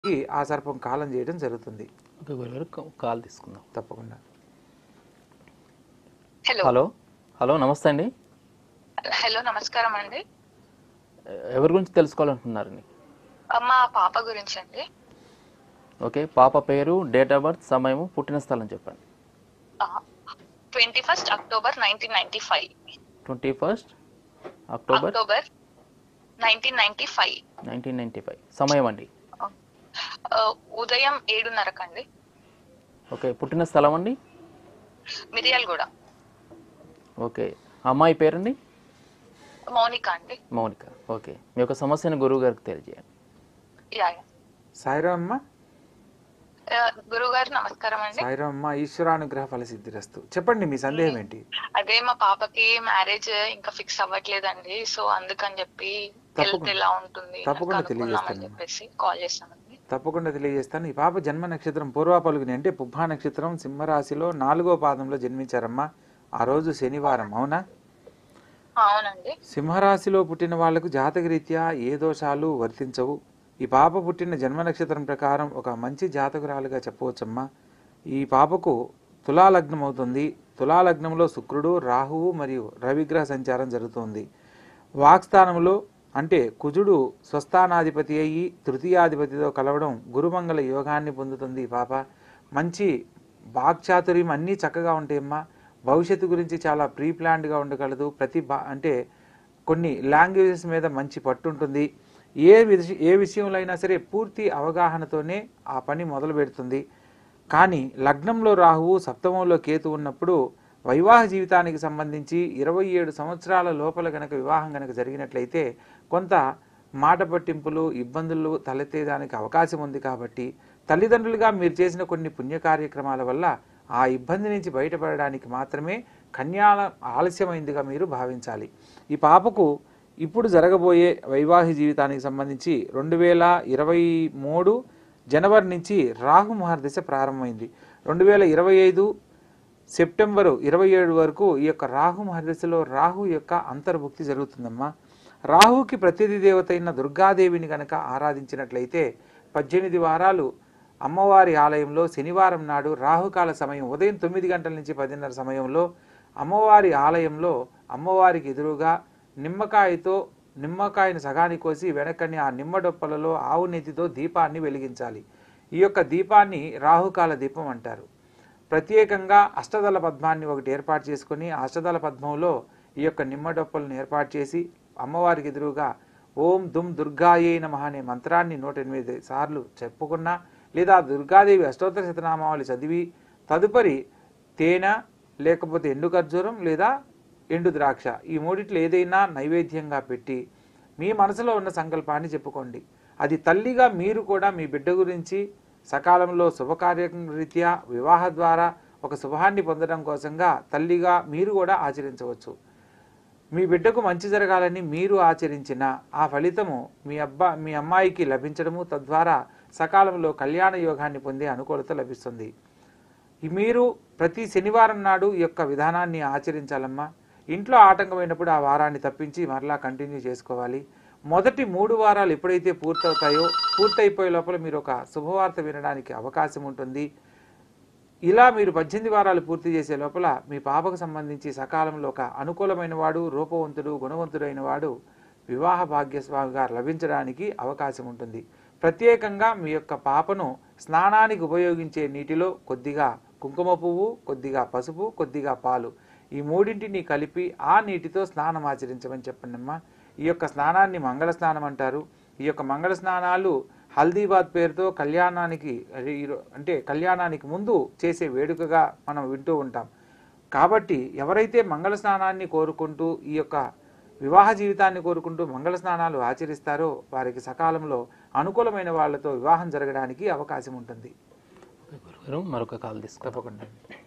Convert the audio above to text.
ఈ ఆ సర్పం కాలం చేయడం జరుగుతుంది ఓకే గురుగారు కా- కాల్ తీసుకుందాం తప్పకుండా హలో హలో హలో నమస్తే అండి హలో నమస్కారం అండి ఎ- ఎవరి గురించి తెలుసుకోవాలనుకుంటున్నారండి ఆ, మా పాప గురించి అండి ఓకే పాప పేరు డేట్ ఆఫ్ బర్త్ సమయము పుట్టిన స్థలం చెప్పండి twenty first October nineteen ninety five twenty first October October nineteen ninety five nineteen ninety five సమయం అండి ఉదయం ఏడున్నరకు అండి ఓకే పుట్టిన స్థలం అండి మిరియాల్ కూడా ఓకే అమ్మాయి పేరండి మౌనిక అండి మౌనిక ఓకే మీ యొక్క సమస్యను గురువు గారికి తెలియజేయండి యా యా. సాయిరామ్ అమ్మ ఆ, గురుగారు నమస్కారం అండి సాయిరామ్ అమ్మ ఈశ్వరానుగ్రహ ఫలసిద్ధిరస్తు చెప్పండి మీ సందేహం ఏంటి అదే మా పాపకి మ్యారేజ్ ఇంకా ఫిక్స్ అవ్వట్లేదండి సో అందుకని చెప్పి హెల్త్ తప్పకుండా- ఎలా ఉంటుంది తప్పకుండా కనుక్కుందామని తెలియజేస్తాను. చెప్పేసి కాల్ చేస్తామండి తప్పకుండా తెలియజేస్తాను ఈ పాప జన్మ నక్షత్రం పూర్వ పలుగుని అంటే పుబ్బా నక్షత్రం సింహరాశిలో నాలుగో పాదంలో జన్మించారమ్మా ఆ రోజు శనివారం అవునా అవునండి సింహరాశిలో పుట్టిన వాళ్లకు జాతకరీత్యా ఏ దోషాలు వర్తించవు ఈ పాప పుట్టిన జన్మ నక్షత్రం ప్రకారం ఒక మంచి జాతకురాలుగా చెప్పవచ్చమ్మా ఈ పాపకు తులాలగ్నం అవుతుంది తులాలగ్నంలో శుక్రుడు రాహువు మరియు రవిగ్రహ సంచారం జరుగుతుంది వాక్స్థానంలో అంటే కుజుడు స్వస్థానాధిపతి అయ్యి తృతీయాధిపతితో కలవడం గురుమంగళ యోగాన్ని పొందుతుంది ఈ పాప మంచి వాక్చాతుర్యం అన్నీ చక్కగా ఉంటాయమ్మా భవిష్యత్తు గురించి చాలా ప్రీ ప్లాన్డ్గా ఉండగలదు ప్రతి బా అంటే కొన్ని లాంగ్వేజెస్ మీద మంచి పట్టు ఉంటుంది ఏ విష ఏ విషయంలో అయినా సరే పూర్తి అవగాహనతోనే ఆ పని మొదలు పెడుతుంది కానీ లగ్నంలో రాహువు సప్తమంలో కేతు ఉన్నప్పుడు వైవాహ జీవితానికి సంబంధించి ఇరవై ఏడు సంవత్సరాల లోపల గనక వివాహం గనక జరిగినట్లయితే కొంత మాట పట్టింపులు ఇబ్బందులు తలెత్తేదానికి అవకాశం ఉంది కాబట్టి తల్లిదండ్రులుగా మీరు చేసిన కొన్ని పుణ్య కార్యక్రమాల వల్ల ఆ ఇబ్బంది నుంచి బయటపడడానికి మాత్రమే కన్యాల ఆలస్యమైందిగా మీరు భావించాలి ఈ పాపకు ఇప్పుడు జరగబోయే వైవాహిక జీవితానికి సంబంధించి రెండు వేల ఇరవై మూడు జనవరి నుంచి రాహు మహర్దశ ప్రారంభమైంది రెండు వేల ఇరవై ఐదు సెప్టెంబరు ఇరవై ఏడు వరకు ఈ యొక్క రాహు మహర్దశలో రాహు యొక్క అంతర్భుక్తి జరుగుతుందమ్మా రాహుకి ప్రతినిధి దేవత అయిన దుర్గాదేవిని గనక ఆరాధించినట్లయితే పద్దెనిమిది వారాలు అమ్మవారి ఆలయంలో శనివారం నాడు రాహుకాల సమయం ఉదయం తొమ్మిది గంటల నుంచి పదిన్నర సమయంలో అమ్మవారి ఆలయంలో అమ్మవారికి ఎదురుగా నిమ్మకాయతో నిమ్మకాయను సగాని కోసి వెనకని ఆ నిమ్మ డొప్పలలో ఆవు నెత్తితో దీపాన్ని వెలిగించాలి ఈ యొక్క దీపాన్ని రాహుకాల దీపం అంటారు ప్రత్యేకంగా అష్టదళ పద్మాన్ని ఒకటి ఏర్పాటు చేసుకొని ఆ అష్టదళ పద్మంలో ఈ యొక్క నిమ్మ డొప్పలను ఏర్పాటు చేసి అమ్మవారికి ఎదురుగా ఓం దుమ్ దుర్గాయే నమః అనే మంత్రాన్ని నూట ఎనిమిది సార్లు చెప్పుకున్నా లేదా దుర్గాదేవి అష్టోత్తర శతనామావళి చదివి తదుపరి తేనె లేకపోతే ఎండు ఖర్జూరం లేదా ఎండు ద్రాక్ష ఈ మూడిట్లో ఏదైనా నైవేద్యంగా పెట్టి మీ మనసులో ఉన్న సంకల్పాన్ని చెప్పుకోండి అది తల్లిగా మీరు కూడా మీ బిడ్డ గురించి సకాలంలో శుభకార్యం రీత్యా వివాహ ద్వారా ఒక శుభాన్ని పొందడం కోసంగా తల్లిగా మీరు కూడా ఆచరించవచ్చు మీ బిడ్డకు మంచి జరగాలని మీరు ఆచరించిన ఆ ఫలితము మీ అబ్బా మీ అమ్మాయికి లభించడము తద్వారా సకాలంలో కళ్యాణ యోగాన్ని పొందే అనుకూలత లభిస్తుంది ఈ మీరు ప్రతి శనివారం నాడు ఈ యొక్క విధానాన్ని ఆచరించాలమ్మా ఇంట్లో ఆటంకమైనప్పుడు ఆ వారాన్ని తప్పించి మరలా కంటిన్యూ చేసుకోవాలి మొదటి మూడు వారాలు ఎప్పుడైతే పూర్తవుతాయో పూర్తయిపోయే లోపల మీరు ఒక శుభవార్త వినడానికి అవకాశం ఉంటుంది ఇలా మీరు పద్దెనిమిది వారాలు పూర్తి చేసే లోపల మీ పాపకు సంబంధించి సకాలంలో ఒక అనుకూలమైన వాడు రూపవంతుడు గుణవంతుడైన వాడు వివాహ భాగ్యస్వామిగా లభించడానికి అవకాశం ఉంటుంది ప్రత్యేకంగా మీ యొక్క పాపను స్నానానికి ఉపయోగించే నీటిలో కొద్దిగా కుంకుమ పువ్వు కొద్దిగా పసుపు కొద్దిగా పాలు ఈ మూడింటిని కలిపి ఆ నీటితో స్నానం ఆచరించమని చెప్పండమ్మా ఈ యొక్క స్నానాన్ని మంగళ స్నానం అంటారు ఈ యొక్క మంగళ స్నానాలు హల్దీబాద్ పేరుతో కళ్యాణానికి అది ఈరో- అంటే కళ్యాణానికి ముందు చేసే వేడుకగా మనం వింటూ ఉంటాం కాబట్టి ఎవరైతే మంగళ స్నానాన్ని కోరుకుంటూ ఈ యొక్క వివాహ జీవితాన్ని కోరుకుంటూ మంగళ స్నానాలు ఆచరిస్తారో వారికి సకాలంలో అనుకూలమైన వాళ్ళతో వివాహం జరగడానికి అవకాశం ఉంటుంది ఓకే గురుగారు మరొక కాల్ తీసుకుందాం తప్పకుండా